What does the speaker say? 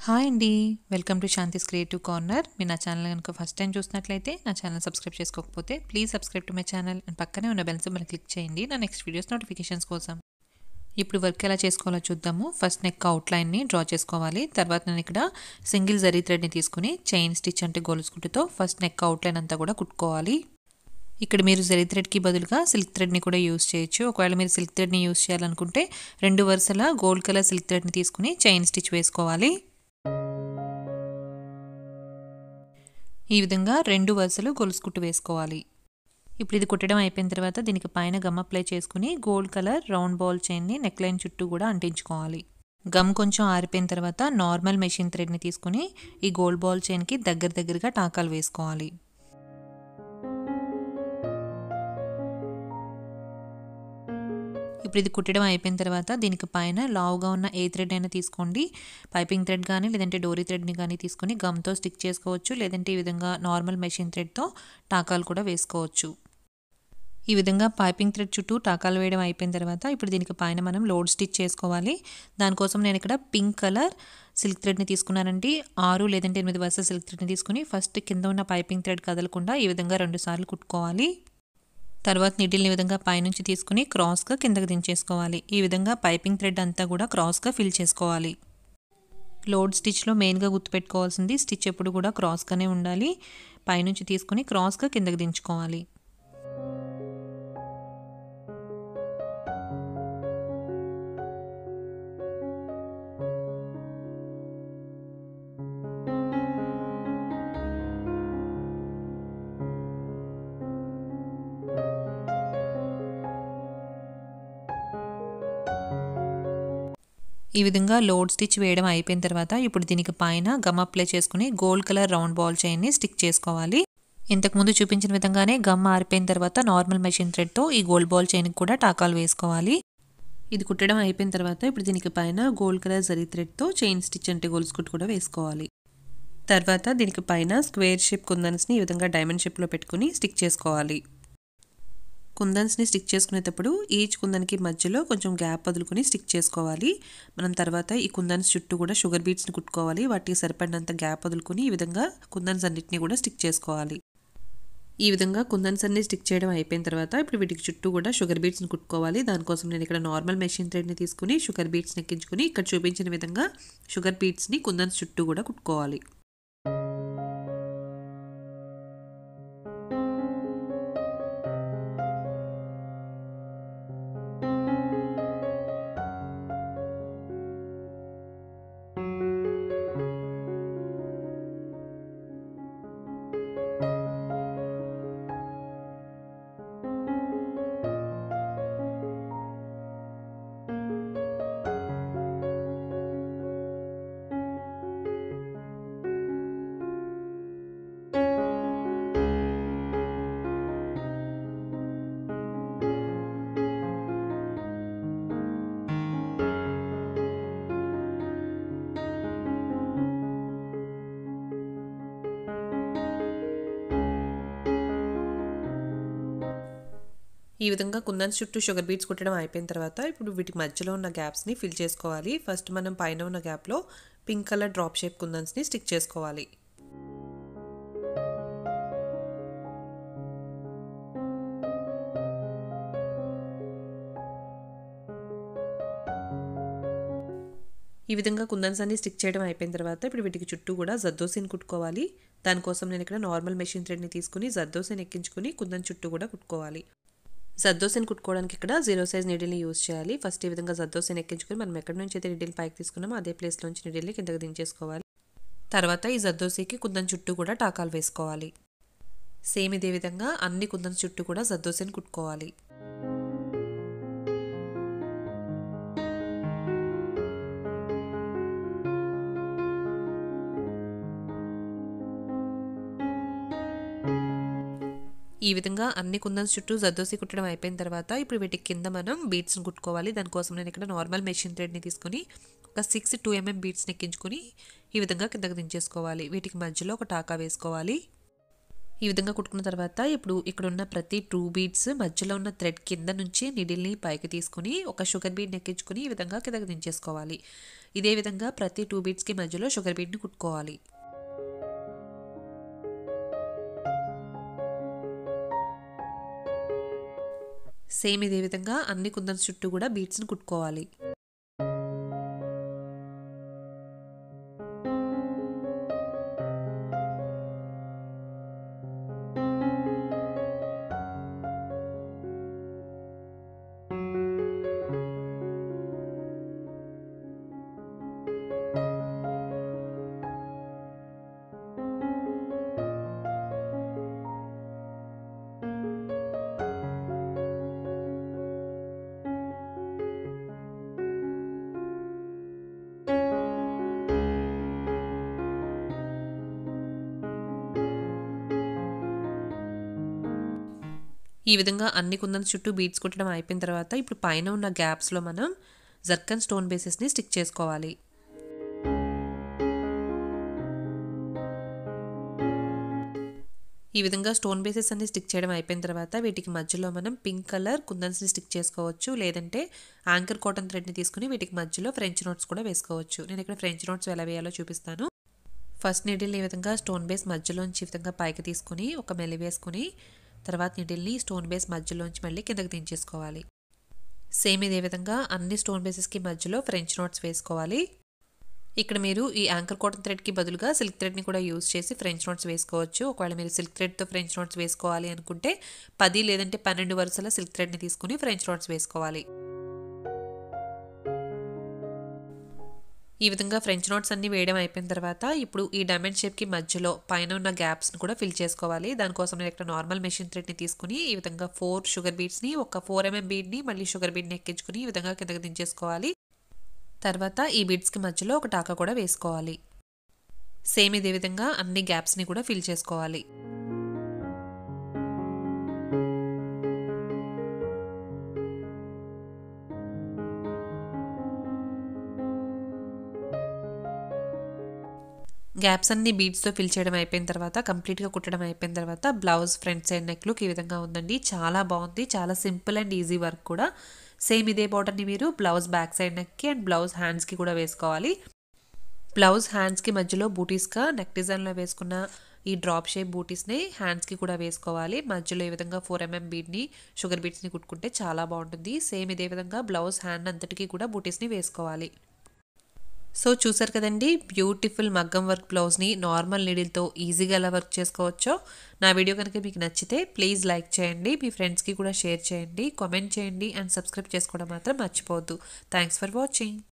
hi అండి welcome to Shanthi's creative corner మీరు నా ఛానల్ కనుక ఫస్ట్ టైం చూసినట్లయితే నా ఛానల్ సబ్స్క్రైబ్ చేసుకోకపోతే please subscribe to my channel and పక్కనే ఉన్న బెల్ సింబల్ క్లిక్ చేయండి నా నెక్స్ట్ వీడియోస్ నోటిఫికేషన్స్ కోసం ఇప్పుడు వర్క్ ఎలా చేసుకోవాలో చూద్దాము ఫస్ట్ నెక్ అవుట్లైన్ని డ్రా చేసుకోవాలి తర్వాత నేను ఇక్కడ సింగిల్ జరీ థ్రెడ్ని తీసుకుని చైన్ స్టిచ్ అంటే గొలుసుకుంటుతో ఫస్ట్ నెక్ అవుట్లైన్ అంతా కూడా కుట్టుకోవాలి ఇక్కడ మీరు జరీ థ్రెడ్కి బదులుగా సిల్క్ థ్రెడ్ని కూడా యూస్ చేయొచ్చు ఒకవేళ మీరు సిల్క్ థ్రెడ్ని యూస్ చేయాలనుకుంటే రెండు వరుసల గోల్డ్ కలర్ సిల్క్ థ్రెడ్ని తీసుకుని చైన్ స్టిచ్ వేసుకోవాలి ఈ విధంగా రెండు వరుసలు గొలుసు కుట్టు వేసుకోవాలి ఇప్పుడు ఇది కుట్టడం అయిపోయిన తర్వాత దీనికి పైన గమ్ అప్లై చేసుకుని గోల్డ్ కలర్ రౌండ్ బాల్ చైన్ని నెక్లైన్ చుట్టూ కూడా అంటించుకోవాలి గమ్ కొంచెం ఆరిపోయిన తర్వాత నార్మల్ మెషిన్ థ్రెడ్ని తీసుకుని ఈ గోల్డ్ బాల్ చైన్కి దగ్గర దగ్గరగా టాకాలు వేసుకోవాలి ఇప్పుడు ఇది కుట్టడం అయిపోయిన తర్వాత దీనికి పైన లావుగా ఉన్న ఏ థ్రెడ్ అయినా తీసుకోండి పైపింగ్ థ్రెడ్ కానీ లేదంటే డోరీ థ్రెడ్ని కానీ తీసుకొని గమ్తో స్టిక్ చేసుకోవచ్చు లేదంటే ఈ విధంగా నార్మల్ మెషిన్ థ్రెడ్తో టాకాలు కూడా వేసుకోవచ్చు ఈ విధంగా పైపింగ్ థ్రెడ్ చుట్టూ టాకాలు వేయడం అయిపోయిన తర్వాత ఇప్పుడు దీనికి పైన మనం లోడ్ స్టిచ్ చేసుకోవాలి దానికోసం నేను ఇక్కడ పింక్ కలర్ సిల్క్ థ్రెడ్ని తీసుకున్నానండి ఆరు లేదంటే ఎనిమిది వరుస సిల్క్ థ్రెడ్ని తీసుకుని ఫస్ట్ కింద ఉన్న పైపింగ్ థ్రెడ్ కదలకుండా ఈ విధంగా రెండు సార్లు కుట్టుకోవాలి తర్వాత నీటిల్ని ఈ విధంగా పైనుంచి తీసుకుని క్రాస్గా కిందకి దించేసుకోవాలి ఈ విధంగా పైపింగ్ థ్రెడ్ అంతా కూడా క్రాస్గా ఫిల్ చేసుకోవాలి లోడ్ స్టిచ్లో మెయిన్గా గుర్తుపెట్టుకోవాల్సింది స్టిచ్ ఎప్పుడు కూడా క్రాస్గానే ఉండాలి పైనుంచి తీసుకుని క్రాస్గా కిందకి దించుకోవాలి ఈ విధంగా లోడ్ స్టిచ్ వేయడం అయిపోయిన తర్వాత ఇప్పుడు దీనికి పైన గమ్ అప్లై చేసుకుని గోల్డ్ కలర్ రౌండ్ బాల్ చైన్ని స్టిక్ చేసుకోవాలి ఇంతకుముందు చూపించిన విధంగానే గమ్ ఆరిపోయిన తర్వాత నార్మల్ మెషిన్ థ్రెడ్తో ఈ గోల్డ్ బాల్ చైన్కి కూడా టాకాలు వేసుకోవాలి ఇది కుట్టడం అయిపోయిన తర్వాత ఇప్పుడు దీనికి పైన గోల్డ్ కలర్ జరీ థ్రెడ్తో చైన్ స్టిచ్ అంటే గోల్స్ కుట్టు కూడా వేసుకోవాలి తర్వాత దీనికి పైన స్క్వేర్ షేప్ కుందన్స్ని ఈ విధంగా డైమండ్ షేప్లో పెట్టుకుని స్టిక్ చేసుకోవాలి కుందన్స్ని స్టిక్ చేసుకునేటప్పుడు ఈచ్ కుందన్కి మధ్యలో కొంచెం గ్యాప్ వదులుకొని స్టిక్ చేసుకోవాలి మనం తర్వాత ఈ కుందన్స్ చుట్టూ కూడా షుగర్ బీట్స్ని కుట్టుకోవాలి వాటికి సరిపడినంత గ్యాప్ వదులుకొని ఈ విధంగా కుందన్స్ అన్నిటిని కూడా స్టిక్ చేసుకోవాలి ఈ విధంగా కుందన్స్ అన్ని స్టిక్ చేయడం అయిపోయిన తర్వాత ఇప్పుడు వీటికి చుట్టూ కూడా షుగర్ బీట్స్ని కుట్టుకోవాలి దానికోసం నేను ఇక్కడ నార్మల్ మెషిన్ థ్రెడ్ని తీసుకుని షుగర్ బీట్స్ని ఎక్కించుకుని ఇక్కడ చూపించిన విధంగా షుగర్ బీట్స్ని కుందన్స్ చుట్టూ కూడా కుట్టుకోవాలి ఈ విధంగా కుందన్స్ చుట్టూ షుగర్ బీట్స్ కుట్టడం అయిపోయిన తర్వాత ఇప్పుడు వీటి మధ్యలో ఉన్న గ్యాప్స్ని ఫిల్ చేసుకోవాలి ఫస్ట్ మనం పైన ఉన్న గ్యాప్లో పింక్ కలర్ డ్రాప్ షేప్ కుందన్స్ని స్టిక్ చేసుకోవాలి ఈ విధంగా కుందన్స్ అన్ని స్టిక్ చేయడం అయిపోయిన తర్వాత ఇప్పుడు వీటికి చుట్టూ కూడా జద్దోసిని కుట్టుకోవాలి దానికోసం నేను ఇక్కడ నార్మల్ మెషిన్ థ్రెడ్ని తీసుకుని జద్దోసిని ఎక్కించుకుని కుందన్ చుట్టూ కూడా కుట్టుకోవాలి జద్దోసిని కుట్టుకోవడానికి ఇక్కడ జీరో సైజ్ నీడిల్ని యూస్ చేయాలి ఫస్ట్ ఈ విధంగా జద్దోసిని ఎక్కించుకొని మనం ఎక్కడి నుంచి అయితే నీడిల్ పైకి తీసుకున్నామో అదే ప్లేస్లోంచి నీడిల్ని కిందకి దించేసుకోవాలి తర్వాత ఈ జద్దోసికి కుందన్ చుట్టూ కూడా టాకాలు వేసుకోవాలి సేమ్ ఇదే విధంగా అన్ని కుందన్ చుట్టూ కూడా జద్దోసిని కుట్టుకోవాలి ఈ విధంగా అన్ని కుందన్స్ చుట్టూ జద్దోసి కుట్టడం అయిపోయిన తర్వాత ఇప్పుడు వీటి కింద మనం బీట్స్ని కుట్టుకోవాలి దానికోసం నేను ఇక్కడ నార్మల్ మెషిన్ థ్రెడ్ని తీసుకుని ఒక సిక్స్ టూ ఎంఎం బీట్స్ని ఎక్కించుకుని ఈ విధంగా కిందకి దించేసుకోవాలి వీటికి మధ్యలో ఒక టాకా వేసుకోవాలి ఈ విధంగా కుట్టుకున్న తర్వాత ఇప్పుడు ఇక్కడ ఉన్న ప్రతి టూ బీడ్స్ మధ్యలో ఉన్న థ్రెడ్ కింద నుంచి నిడిల్ని పైకి తీసుకుని ఒక షుగర్ బీడ్ ఎక్కించుకుని ఈ విధంగా కిందకి దించేసుకోవాలి ఇదే విధంగా ప్రతి టూ బీడ్స్కి మధ్యలో షుగర్ బీడ్ని కుట్టుకోవాలి సేమ్ ఇదే విధంగా అన్ని కుందన్స్ చుట్టూ కూడా బీడ్స్ని కుట్టుకోవాలి ఈ విధంగా అన్ని కుందన్స్ చుట్టూ బీడ్స్ కుట్టడం అయిపోయిన తర్వాత ఇప్పుడు పైన ఉన్న గ్యాప్స్లో మనం జర్కన్ స్టోన్ బేసెస్ని స్టిక్ చేసుకోవాలి ఈ విధంగా స్టోన్ బేసెస్ అన్ని స్టిక్ చేయడం అయిపోయిన తర్వాత వీటికి మధ్యలో మనం పింక్ కలర్ కుందన్స్ని స్టిక్ చేసుకోవచ్చు లేదంటే యాంకర్ కాటన్ థ్రెడ్ని తీసుకుని వీటికి మధ్యలో ఫ్రెంచ్ నోట్స్ కూడా వేసుకోవచ్చు నేను ఇక్కడ ఫ్రెంచ్ నోట్స్ ఎలా వేయాలో చూపిస్తాను ఫస్ట్ నీడిల్ని ఈ విధంగా స్టోన్ బేస్ మధ్యలోంచి ఈ విధంగా పైకి తీసుకుని ఒక మెలి వేసుకుని తర్వాత నీటిల్ని స్టోన్ బేస్ మధ్యలోంచి మళ్ళీ కిందకి దించేసుకోవాలి సేమ్ ఇదే విధంగా అన్ని స్టోన్ బేసెస్కి మధ్యలో ఫ్రెంచ్ నోట్స్ వేసుకోవాలి ఇక్కడ మీరు ఈ యాంకర్ కాటన్ థ్రెడ్కి బదులుగా సిల్క్ థ్రెడ్ని కూడా యూస్ చేసి ఫ్రెంచ్ నోట్స్ వేసుకోవచ్చు ఒకవేళ మీరు సిల్క్ థ్రెడ్తో ఫ్రెంచ్ నోట్స్ వేసుకోవాలి అనుకుంటే పది లేదంటే పన్నెండు వరుసల సిల్క్ థ్రెడ్ని తీసుకుని ఫ్రెంచ్ నోట్స్ వేసుకోవాలి ఈ విధంగా ఫ్రెంచ్ నోట్స్ అన్ని వేయడం అయిపోయిన తర్వాత ఇప్పుడు ఈ డైమండ్ షేప్కి మధ్యలో పైన ఉన్న గ్యాప్స్ని కూడా ఫిల్ చేసుకోవాలి దానికోసం నేను ఇక్కడ నార్మల్ మెషిన్ థ్రెడ్ని తీసుకుని ఈ విధంగా ఫోర్ షుగర్ బీడ్స్ని ఒక ఫోర్ ఎంఎం బీడ్ని మళ్ళీ షుగర్ బీడ్ని ఎక్కించుకుని ఈ విధంగా కిందకి దించేసుకోవాలి తర్వాత ఈ బీడ్స్కి మధ్యలో ఒక టాకా కూడా వేసుకోవాలి సేమ్ ఇదే విధంగా అన్ని గ్యాప్స్ని కూడా ఫిల్ చేసుకోవాలి గ్యాప్స్ అన్ని బీడ్స్తో ఫిల్ చేయడం అయిపోయిన తర్వాత కంప్లీట్గా కుట్టడం అయిపోయిన తర్వాత blouse front side neck look ఈ విధంగా ఉందండి చాలా బాగుంది చాలా సింపుల్ అండ్ ఈజీ వర్క్ కూడా సేమ్ ఇదే బార్డర్ని మీరు బ్లౌజ్ బ్యాక్ సైడ్ నెక్కి అండ్ బ్లౌజ్ హ్యాండ్స్కి కూడా వేసుకోవాలి బ్లౌజ్ హ్యాండ్స్కి మధ్యలో బూటీస్గా నెక్ డిజైన్లో వేసుకున్న ఈ డ్రాప్ షేప్ బూటీస్ని హ్యాండ్స్కి కూడా వేసుకోవాలి మధ్యలో ఈ విధంగా ఫోర్ ఎంఎం బీడ్ని షుగర్ బీడ్స్ని కుట్టుకుంటే చాలా బాగుంటుంది సేమ్ ఇదే విధంగా బ్లౌజ్ హ్యాండ్ అంతటికీ కూడా బూటీస్ని వేసుకోవాలి సో చూసారు కదండి బ్యూటిఫుల్ మగ్గం వర్క్ బ్లౌజ్ని నార్మల్ నీడిల్తో ఈజీగా ఎలా వర్క్ చేసుకోవచ్చో నా వీడియో కనుక మీకు నచ్చితే ప్లీజ్ లైక్ చేయండి మీ ఫ్రెండ్స్కి కూడా షేర్ చేయండి కామెంట్ చేయండి అండ్ సబ్స్క్రైబ్ చేసుకోవడం మాత్రం మర్చిపోవద్దు థ్యాంక్స్ ఫర్ వాచింగ్